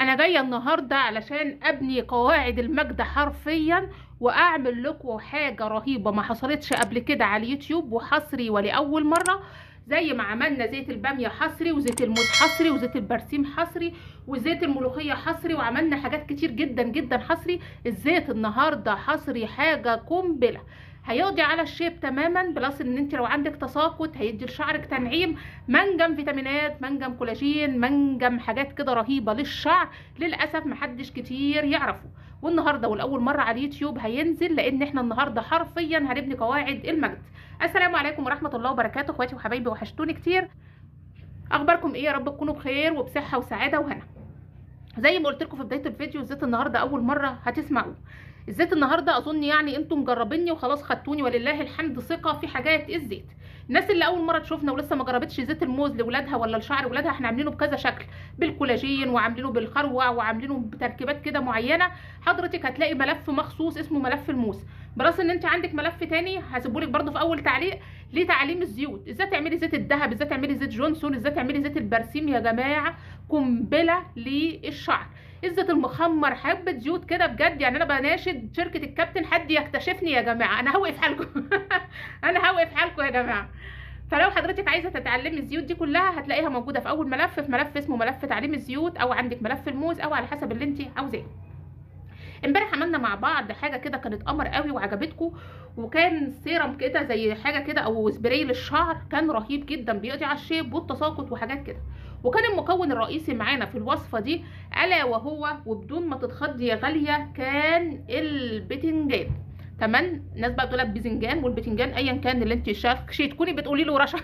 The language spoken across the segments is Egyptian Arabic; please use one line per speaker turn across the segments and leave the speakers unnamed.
انا جايه النهارده علشان ابني قواعد المجد حرفيا واعمل لكم حاجه رهيبه ما حصلتش قبل كده على اليوتيوب وحصري ولاول مره زي ما عملنا زيت الباميه حصري وزيت الموز حصري وزيت البرسيم حصري وزيت الملوخيه حصري وعملنا حاجات كتير جدا جدا حصري الزيت النهارده حصري حاجه قنبله هيقضي على الشيب تماما بلس ان انت لو عندك تساقط هيدي لشعرك تنعيم منجم فيتامينات منجم كولاجين منجم حاجات كده رهيبه للشعر للاسف محدش كتير يعرفه والنهارده والاول مره على اليوتيوب هينزل لان احنا النهارده حرفيا هنبني قواعد المجد السلام عليكم ورحمه الله وبركاته اخواتي وحبايبي وحشتوني كتير اخباركم ايه يا رب تكونوا بخير وبصحه وسعاده وهنا زي ما قلت لكم في بدايه الفيديو الزيت النهارده اول مره هتسمعوه الزيت النهارده اظن يعني انتم مجربيني وخلاص خدتوني ولله الحمد ثقه في حاجات الزيت الناس اللي اول مره تشوفنا ولسه ما جربتش زيت الموز لاولادها ولا لشعر ولادها احنا عاملينه بكذا شكل بالكولاجين وعاملينه بالخروع وعاملينه بتركيبات كده معينه حضرتك هتلاقي ملف مخصوص اسمه ملف الموز بلس ان انت عندك ملف تاني هسيبهولك برده في اول تعليق لتعليم الزيوت ازاي تعملي زيت الذهب ازاي تعملي زيت جونسون ازاي تعملي زيت البرسيم يا جماعه قنبله للشعر الزيت المخمر حبه زيوت كده بجد يعني انا بناشد شركه الكابتن حد يكتشفني يا جماعه انا هوقف حالكم انا هوقف حالكم يا جماعه فلو حضرتك عايزه تتعلمي الزيوت دي كلها هتلاقيها موجوده في اول ملف في ملف اسمه ملف تعليم الزيوت او عندك ملف الموز او على حسب اللي انت عاوزاه امبارح عملنا مع بعض حاجه كده كانت قمر قوي وعجبتكم وكان سيرم كده زي حاجه كده او سبراي للشعر كان رهيب جدا بيقضي على الشيب والتساقط وحاجات كده وكان المكون الرئيسي معانا في الوصفه دي الا وهو وبدون ما تتخضي يا غاليه كان البتنجان تمام الناس بقى بتقول لك باذنجان والبتنجان ايا كان اللي انت شي تكوني بتقولي له رشا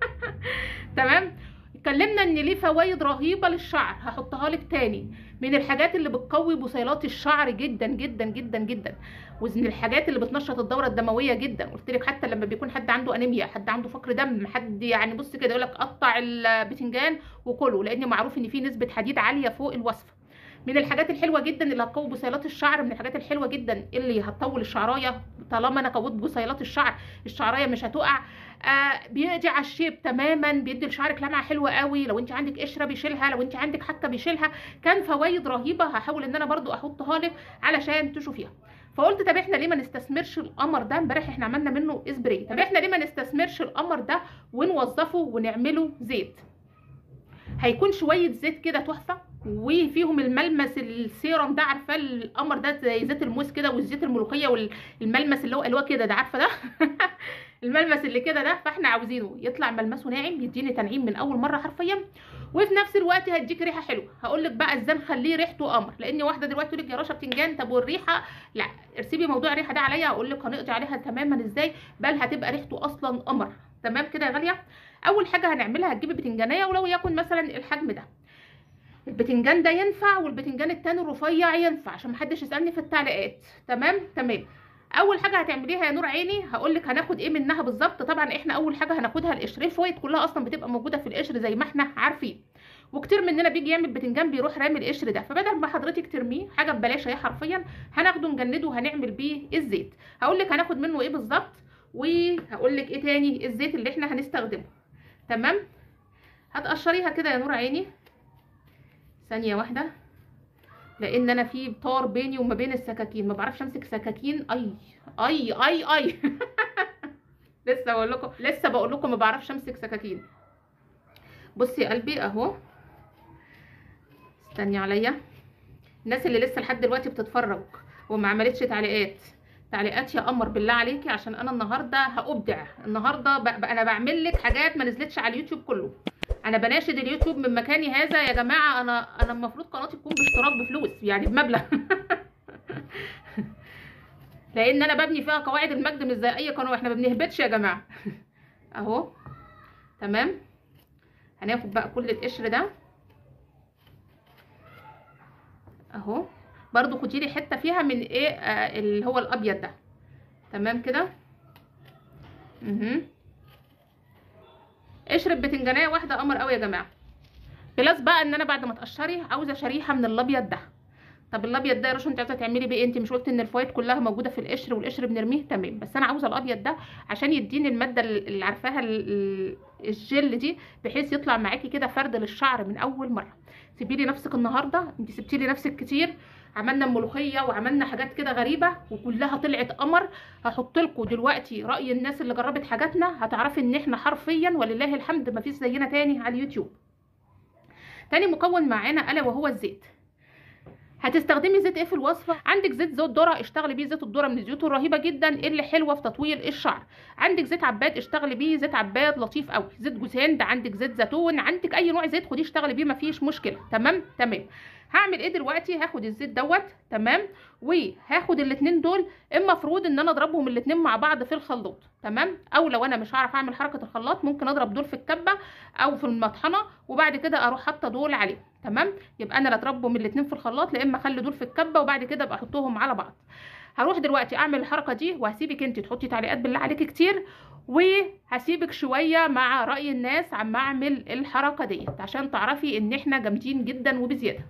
تمام اتكلمنا ان ليه فوائد رهيبه للشعر هحطها لك تاني من الحاجات اللي بتقوي بصيلات الشعر جدا جدا جدا جدا ومن الحاجات اللي بتنشط الدوره الدمويه جدا قلت لك حتى لما بيكون حد عنده انيميا حد عنده فقر دم حد يعني بص كده يقول لك قطع البتنجان وكله لان معروف ان فيه نسبه حديد عاليه فوق الوصفه من الحاجات الحلوه جدا اللي هتقوي بصيلات الشعر من الحاجات الحلوه جدا اللي هتطول الشعرايه طالما انا قويت بصيلات الشعر الشعرايه مش هتقع آه بيقضي على الشيب تماما بيدي لشعرك لمعه حلوه قوي لو انت عندك قشره بيشيلها لو انت عندك حتى بيشيلها كان فوائد رهيبه هحاول ان انا برضو احطها لك علشان تشوفيها فقلت طب احنا ليه ما نستثمرش القمر ده امبارح احنا عملنا منه اسبراي طب احنا ليه ما نستثمرش القمر ده ونوظفه ونعمله زيت هيكون شويه زيت كده تحفه وفيهم الملمس السيرم ده عارفه القمر ده زي زيت الموز كده والزيت الملوخيه والملمس اللي هو اللي هو كده ده عارفه ده الملمس اللي كده ده فاحنا عاوزينه يطلع ملمسه ناعم يديني تنعيم من اول مره حرفيا وفي نفس الوقت هيديك ريحه حلوه هقول لك بقى ازاي نخليه ريحته قمر لان واحده دلوقتي تقول لك يا رشا بتنجان طب والريحه لا ارسبي موضوع الريحه ده عليا هقول لك هنقضي عليها تماما ازاي بل هتبقى ريحته اصلا قمر تمام كده يا غاليه اول حاجه هنعملها هتجيبي بتنجانيه ولو يكن مثلا الحجم ده البتنجان ده ينفع والبتنجان التاني الرفيع ينفع عشان محدش يسالني في التعليقات تمام تمام اول حاجه هتعمليها يا نور عيني هقول لك هناخد ايه منها بالظبط طبعا احنا اول حاجه هناخدها القشر الفوائد كلها اصلا بتبقى موجوده في القشر زي ما احنا عارفين وكتير مننا بيجي يعمل بتنجان بيروح رامي القشر ده فبدل ما حضرتك ترميه حاجه ببلاش اهي حرفيا هناخده نجنده وهنعمل بيه الزيت هقول لك هناخد منه ايه بالظبط وهقول لك ايه تاني الزيت اللي احنا هنستخدمه تمام هتقشريها كده يا نور عيني ثانيه واحده لان انا في طار بيني وما بين السكاكين ما بعرفش امسك سكاكين اي اي اي اي لسه بقول لكم لسه بقول لكم ما بعرفش امسك سكاكين بصي يا قلبي اهو استني عليا الناس اللي لسه لحد دلوقتي بتتفرج وما عملتش تعليقات تعليقات يا قمر بالله عليكي عشان انا النهارده هابدع النهارده بقى انا بعمل لك حاجات ما نزلتش على اليوتيوب كله انا بناشد اليوتيوب من مكاني هذا يا جماعه انا انا المفروض قناتي تكون باشتراك بفلوس يعني بمبلغ لان انا ببني فيها قواعد المجد مش زي اي قناه احنا ما بنهبطش يا جماعه اهو تمام هناخد بقى كل القشر ده اهو برضو خدي لي حته فيها من ايه آه اللي هو الابيض ده تمام كده اها قشر بتنجانيه واحده قمر قوي يا جماعه بلس بقى ان انا بعد ما تقشري عاوزه شريحه من الابيض ده طب الابيض ده يا رشا انت عايزه تعملي بيه انت مش قلت ان الفوائد كلها موجوده في القشر والقشر بنرميه تمام بس انا عاوزه الابيض ده عشان يديني الماده اللي عارفاها الجل دي بحيث يطلع معاكي كده فرد للشعر من اول مره سيبي لي نفسك النهارده انت سبتي لي نفسك كتير عملنا ملوخيه وعملنا حاجات كده غريبه وكلها طلعت قمر هحط لكم دلوقتي راي الناس اللي جربت حاجاتنا هتعرفي ان احنا حرفيا ولله الحمد مفيش زينا تاني على اليوتيوب تاني مكون معانا الا وهو الزيت هتستخدمي زيت ايه في الوصفه عندك زيت زيت ذره اشتغلي بيه زيت الذره من الزيوت الرهيبه جدا اللي حلوه في تطويل الشعر عندك زيت عباد اشتغلي بيه زيت عباد لطيف قوي زيت جوز هند عندك زيت زيتون عندك اي نوع زيت خديه اشتغلي بيه مفيش مشكله تمام تمام هعمل ايه دلوقتي هاخد الزيت دوت تمام وهاخد الاتنين دول المفروض ان انا اضربهم الاتنين مع بعض في الخلاط تمام او لو انا مش هعرف اعمل حركه الخلاط ممكن اضرب دول في الكبه او في المطحنه وبعد كده اروح حاطه دول عليهم تمام يبقى انا لا اضربهم الاتنين في الخلاط لا اما اخلي دول في الكبه وبعد كده ابقى احطهم على بعض هروح دلوقتي اعمل الحركه دي وهسيبك انت تحطي تعليقات بالله عليكي كتير وهسيبك شويه مع راي الناس عم اعمل الحركه ديت عشان تعرفي ان احنا جامدين جدا وبزياده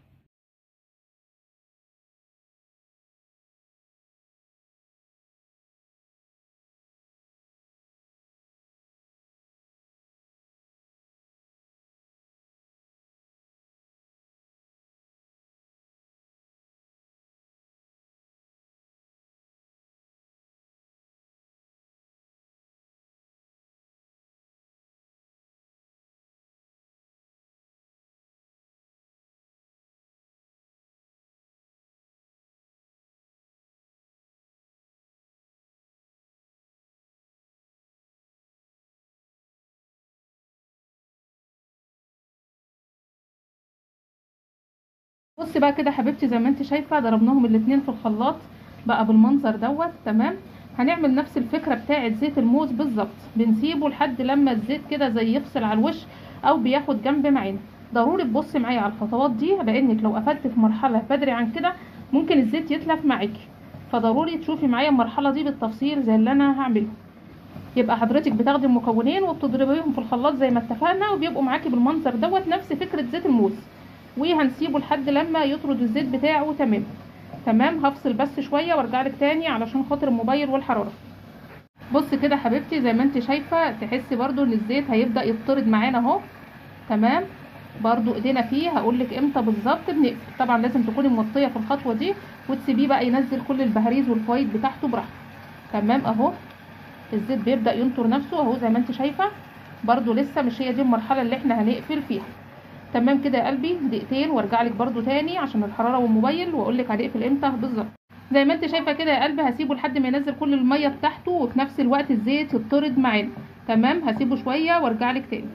بصي بقى كده حبيبتي زي ما انت شايفه ضربناهم الاتنين في الخلاط بقى بالمنظر دوت تمام هنعمل نفس الفكره بتاعه زيت الموز بالظبط بنسيبه لحد لما الزيت كده زي يفصل على الوش او بياخد جنب معانا ضروري تبصي معايا على الخطوات دي لانك لو قفلت في مرحله بدري عن كده ممكن الزيت يتلف معاكي فضروري تشوفي معايا المرحله دي بالتفصيل زي اللي انا هعمله يبقى حضرتك بتاخدي المكونين وبتضربيهم في الخلاط زي ما اتفقنا وبيبقوا معاكي بالمنظر دوت نفس فكره زيت الموز وهنسيبه لحد لما يطرد الزيت بتاعه تمام تمام هفصل بس شويه وارجع لك تاني علشان خاطر الموبايل والحراره بص كده حبيبتي زي ما انت شايفه تحسي برضو ان الزيت هيبدا يطرد معانا اهو تمام برضو ايدينا فيه هقول لك امتى بالظبط بنقفل طبعا لازم تكوني موطيه في الخطوه دي وتسيبيه بقى ينزل كل البهاريز والفوائد بتاعته براحته تمام اهو الزيت بيبدا ينطر نفسه اهو زي ما انت شايفه برضو لسه مش هي دي المرحله اللي احنا هنقفل فيها تمام كده يا قلبي دقيقتين وارجع لك برده تاني عشان الحراره والموبايل واقول لك هنقفل امتى بالظبط زي ما انت شايفه كده يا قلبي هسيبه لحد ما ينزل كل الميه بتاعته وفي نفس الوقت الزيت يطرد معانا تمام هسيبه شويه وارجع لك تاني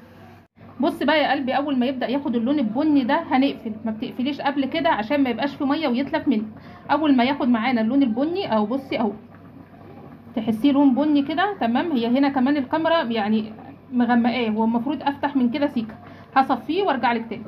بص بقى يا قلبي اول ما يبدا ياخد اللون البني ده هنقفل ما بتقفليش قبل كده عشان ما يبقاش في ميه ويتلف منك اول ما ياخد معانا اللون البني اهو بصي اهو تحسيه لون بني كده تمام هي هنا كمان الكاميرا يعني مغمقاه هو المفروض افتح من كده سيكه هصفيه وارجع لك تاني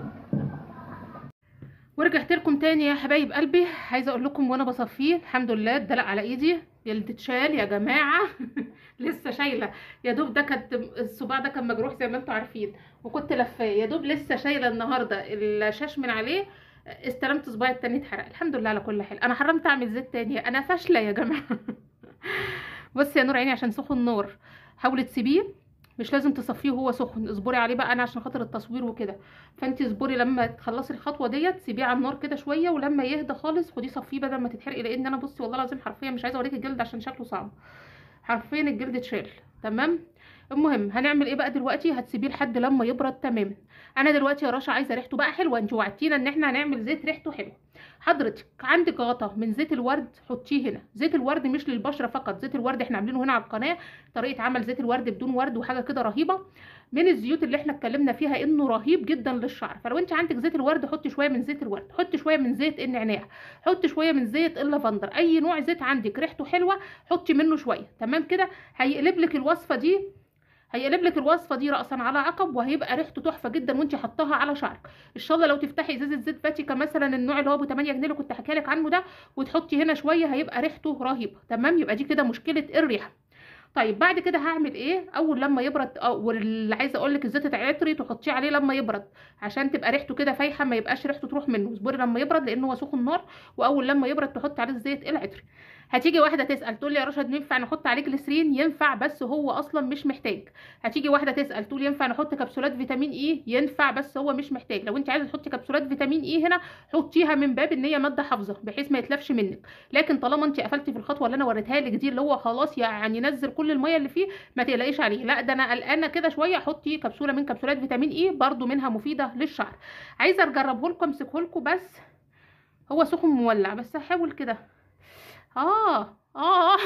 ورجعت لكم تاني يا حبايب قلبي عايزه اقول لكم وانا بصفيه الحمد لله اتدلق على ايدي يلد اتشال يا جماعه لسه شايله يا دوب ده كانت الصباع ده كان مجروح زي ما انتم عارفين وكنت لفاه يا دوب لسه شايله النهارده الشاش من عليه استلمت صباعي التاني اتحرق الحمد لله على كل حال انا حرمت اعمل زيت تاني انا فاشله يا جماعه بصي يا نور عيني عشان سخن نور حاولي تسيبيه مش لازم تصفيه وهو سخن اصبري عليه بقى انا عشان خاطر التصوير وكده فانت اصبري لما تخلصي الخطوه ديت سيبيه على النار كده شويه ولما يهدى خالص خديه صفيه بدل ما تتحرقي لان انا بصي والله العظيم حرفيا مش عايزه اوريكي الجلد عشان شكله صعب حرفيا الجلد اتشال تمام المهم هنعمل ايه بقى دلوقتي هتسيبيه لحد لما يبرد تماما انا دلوقتي يا رشا عايزه ريحته بقى حلوه انت وعدتينا ان احنا هنعمل زيت ريحته حلوه حضرتك عندك غطا من زيت الورد حطيه هنا زيت الورد مش للبشره فقط زيت الورد احنا عاملينه هنا على القناه طريقه عمل زيت الورد بدون ورد وحاجه كده رهيبه من الزيوت اللي احنا اتكلمنا فيها انه رهيب جدا للشعر فلو انت عندك زيت الورد حطي شويه من زيت الورد حطي شويه من زيت النعناع حطي شويه من زيت اللافندر اي نوع زيت عندك ريحته حلوه حطي منه شويه تمام كده هيقلب لك الوصفه دي هيقلب لك الوصفه دي راسا على عقب وهيبقى ريحته تحفه جدا وانت حطاها على شعرك ان شاء الله لو تفتحي ازازه زيت فاتيكا مثلا النوع اللي هو ابو 8 جنيه اللي كنت حكي لك عنه ده وتحطي هنا شويه هيبقى ريحته رهيبه تمام يبقى دي كده مشكله الريحه طيب بعد كده هعمل ايه اول لما يبرد واللي عايزه اقول لك الزيت العطري تحطيه عليه لما يبرد عشان تبقى ريحته كده فايحه ما يبقاش ريحته تروح منه اصبري لما يبرد لان هو سخن نار واول لما يبرد تحطي عليه الزيت العطري هتيجي واحده تسال تقول لي يا رشد ينفع نحط عليه جليسرين ينفع بس هو اصلا مش محتاج هتيجي واحده تسال تقول ينفع نحط كبسولات فيتامين اي ينفع بس هو مش محتاج لو انت عايزه تحطي كبسولات فيتامين اي هنا حطيها من باب ان هي ماده حافظه بحيث ما يتلفش منك لكن طالما انت قفلتي في الخطوه اللي انا وريتها لك دي اللي هو خلاص يعني نزل كل الميه اللي فيه ما تقلقيش عليه لا ده انا قلقانه كده شويه حطي كبسوله من كبسولات فيتامين اي برده منها مفيده للشعر عايزه اجربه لكم امسكه لكم بس هو سخن مولع بس هحاول كده اه اه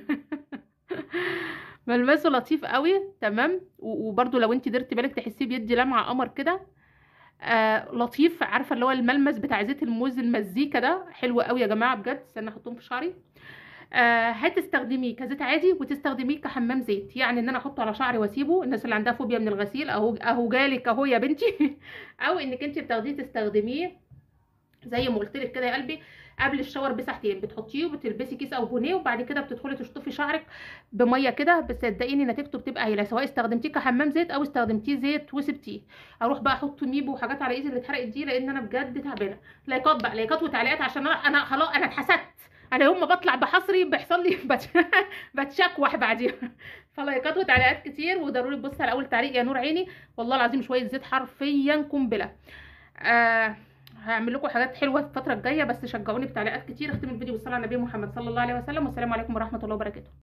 ملمسه لطيف قوي تمام وبرده لو انت درتي بالك تحسيه بيدي لمعه قمر كده آه لطيف عارفه اللي هو الملمس بتاع زيت الموز المزيكا ده حلو قوي يا جماعه بجد استنى احطهم في شعري آه هتستخدميه كزيت عادي وتستخدميه كحمام زيت يعني ان انا احطه على شعري واسيبه الناس اللي عندها فوبيا من الغسيل اهو اهو جالك اهو يا بنتي او انك انت بتاخديه تستخدميه زي ما قلت لك كده يا قلبي قبل الشاور بساعتين بتحطيه وبتلبسي كيس او بونيه وبعد كده بتدخلي تشطفي شعرك بميه كده بس صدقيني نتيجته بتبقى هايله سواء استخدمتيه كحمام زيت او استخدمتيه زيت وسبتيه اروح بقى احط ميبو وحاجات على ايدي اللي اتحرقت دي لان انا بجد تعبانه لايكات بقى لايكات وتعليقات عشان انا انا خلاص انا اتحسدت انا يوم ما بطلع بحصري بيحصل لي بتشكوح بعديها فلايكات وتعليقات كتير وضروري تبص على اول تعليق يا نور عيني والله العظيم شويه زيت حرفيا قنبله آه هعمل لكم حاجات حلوه في الفتره الجايه بس شجعوني بتعليقات كتير اختم الفيديو بالصلاه على النبي محمد صلى الله عليه وسلم والسلام عليكم ورحمه الله وبركاته